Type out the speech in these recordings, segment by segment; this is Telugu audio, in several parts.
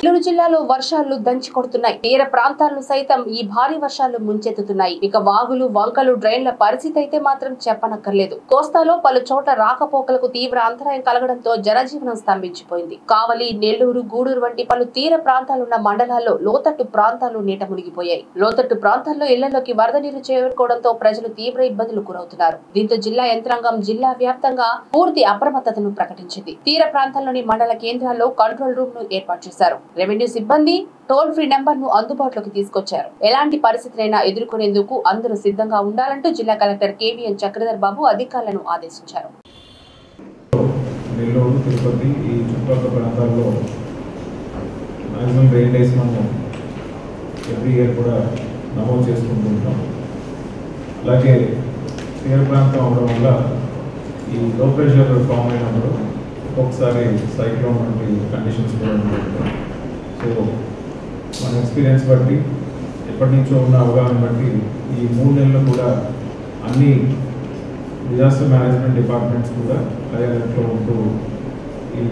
నెల్లూరు జిల్లాలో వర్షాలు దంచి కొడుతున్నాయి తీర ప్రాంతాలను సైతం ఈ భారీ వర్షాలు ముంచెత్తుతున్నాయి ఇక వాగులు వంకలు డ్రైన్ల పరిస్థితి అయితే మాత్రం చెప్పనక్కర్లేదు కోస్తాలో పలు చోట్ల రాకపోకలకు తీవ్ర అంతరాయం కలగడంతో జనజీవనం స్తంభించిపోయింది కావలి నెల్లూరు గూడూరు వంటి పలు తీర ప్రాంతాలున్న మండలాల్లో లోతట్టు ప్రాంతాలు నీట మునిగిపోయాయి లోతట్టు ప్రాంతాల్లో ఇళ్లలోకి వరద నీరు చేరుకోవడంతో ప్రజలు తీవ్ర ఇబ్బందులు గురవుతున్నారు దీంతో జిల్లా యంత్రాంగం జిల్లా వ్యాప్తంగా పూర్తి అప్రమత్తతను ప్రకటించింది తీర ప్రాంతాల్లోని మండల కేంద్రాల్లో కంట్రోల్ రూమ్ ను ఏర్పాటు చేశారు రెవెన్యూ సిబ్బంది టోల్ ఫ్రీ నెంబర్ ను అందుబాటులోకి తీసుకొచ్చారు ఎలాంటి పరిస్థితినైనా ఎదుర్కొనేందుకు అందరూ సిద్ధంగా ఉండాలంటూ జిల్లా కలెక్టర్ కేవీఎన్ చక్రధర్ బాబు అధికారులను ఆదేశించారు నెల్లూరు తిరుపతి ఈ చుట్టుపక్కల ప్రాంతాల్లో మ్యాక్సిమం రెయిన్ డేస్ మనం ఎవ్రీ ఇయర్ కూడా నమోదు చేసుకుంటూ ఉంటాం అలాగే తీర ప్రాంతం అవడం వల్ల ఈ లో ప్రెషర్ ఫామ్ అయినప్పుడు ఒక్కొక్కసారి సైక్లోన్ వంటి కండిషన్స్ కూడా ఉంటుంటాయి సో మన ఎక్స్పీరియన్స్ బట్టి ఎప్పటి నుంచో ఉన్న అవగాహన బట్టి ఈ మూడు నెలలు కూడా అన్ని డిజాస్టర్ మేనేజ్మెంట్ డిపార్ట్మెంట్స్ కూడా హై అలర్ట్లో ఉంటూ ఈ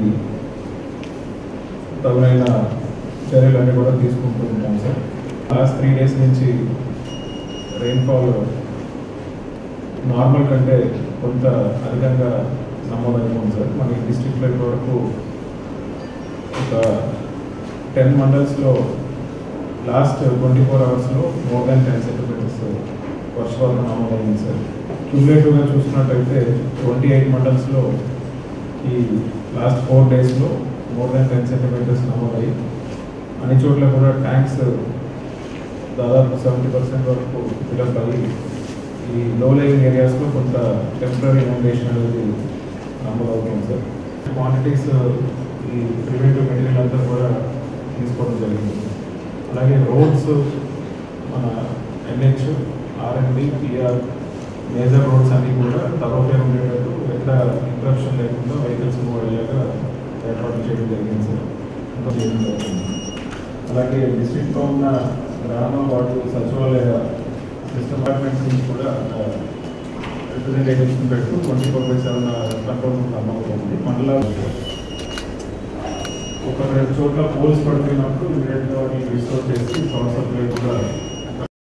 తగునైన చర్యలన్నీ కూడా తీసుకుంటూ ఉంటాం సార్ లాస్ట్ త్రీ డేస్ నుంచి రెయిన్ఫాల్ నార్మల్ కంటే కొంత అధికంగా నమోదైపోయింది సార్ మన డిస్ట్రిక్ట్లో ఇప్పటివరకు ఒక టెన్ మండల్స్లో లాస్ట్ ట్వంటీ ఫోర్ అవర్స్లో మోర్ దాన్ టెన్ సెంటీమీటర్స్ వర్షపాతం నమోదైంది సార్ క్యుములేటివ్గా చూసినట్టయితే ట్వంటీ ఎయిట్ మండల్స్లో ఈ లాస్ట్ ఫోర్ డేస్లో మోర్ దాన్ టెన్ సెంటీమీటర్స్ నమోదయ్యి అన్ని చోట్ల కూడా ట్యాంక్స్ దాదాపు సెవెంటీ పర్సెంట్ వరకు ఫిలప్ అయ్యి ఈ లో లైవింగ్ ఏరియాస్లో కొంత టెంపరీ ఇన్వేషన్ అనేది నమోదవుతుంది సార్ క్వాంటిటీస్ ఈ ప్రివెంటివ్ మెటీరియల్ అంతా కూడా తీసుకోవడం జరిగింది అలాగే రోడ్స్ మన NH RMD PR major roads అన్నీ కూడా తరోఫేర్ ఉండేటట్టు ఎక్కడ ఇంటరప్షన్ లేకుండా వెహికల్స్ మూవ్ అయ్యాక ఏర్పాటు చేయడం జరిగింది సార్ ఇంకా చేయడం జరుగుతుంది అలాగే డిస్ట్రిక్ట్లో ఉన్న గ్రామ వార్డు సచివాలయ సిస్టమ్ డిపార్ట్మెంట్స్ నుంచి కూడా రిప్రజెంటేటివ్స్ని పెట్టు twenty four by seven control room అమలవుతుంది మండల ఒక రెండు చోట్ల పోల్స్ పడిపోయినప్పుడు ఇమీడియట్గా వాటిని రిస్టోర్ చేసి పవర్ సప్లై కూడా